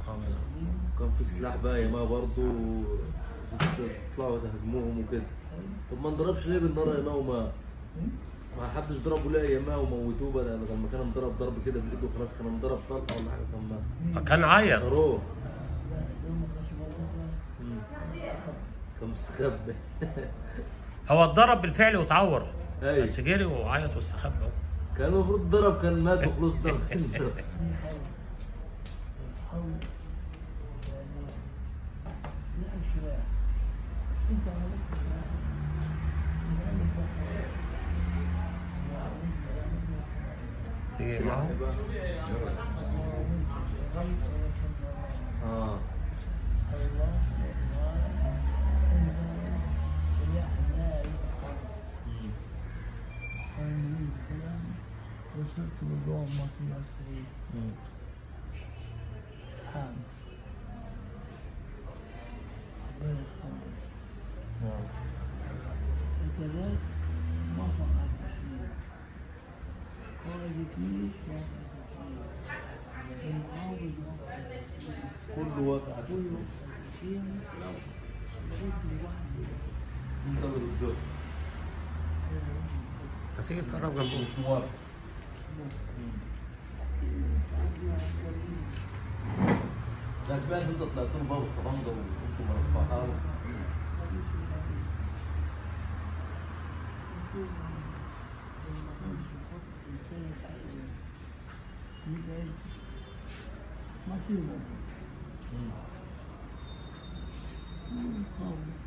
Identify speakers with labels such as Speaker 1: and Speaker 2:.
Speaker 1: كان في سلاح بقى ياما برضه تطلعوا تهاجموهم وكده طب ما انضربش ليه بالنار ياما وما ما حدش ضربه لا ياما وموتوه بقى لما لما كان انضرب ضرب كده بايده خلاص كان انضرب طلقه ولا حاجه كان ما
Speaker 2: كان عيط
Speaker 1: طروه كان مستخبي
Speaker 2: هو اتضرب بالفعل واتعور
Speaker 1: أيوة.
Speaker 2: بس جري وعيط واستخبى
Speaker 1: كان المفروض ضرب كان مات وخلص ده
Speaker 3: انت عملت
Speaker 2: تيجي معاه
Speaker 1: اه
Speaker 3: وصلت بالروم مصير سعيد حام ربنا يخليك الثلاث ما فقط تسليم خرجت ليش ما فقط تسليم المعاوض ما فقط تسليم
Speaker 1: كله واقع على
Speaker 3: كله
Speaker 1: التسليم.
Speaker 3: تسليم سلام رجل واحد
Speaker 1: منتظر الدور
Speaker 2: بس تيجي تقرب جنبه
Speaker 1: مش موافق لا سمعت انت طلعت له بقى بالطبنجه وكنت مرفعها
Speaker 3: ما في موضوع.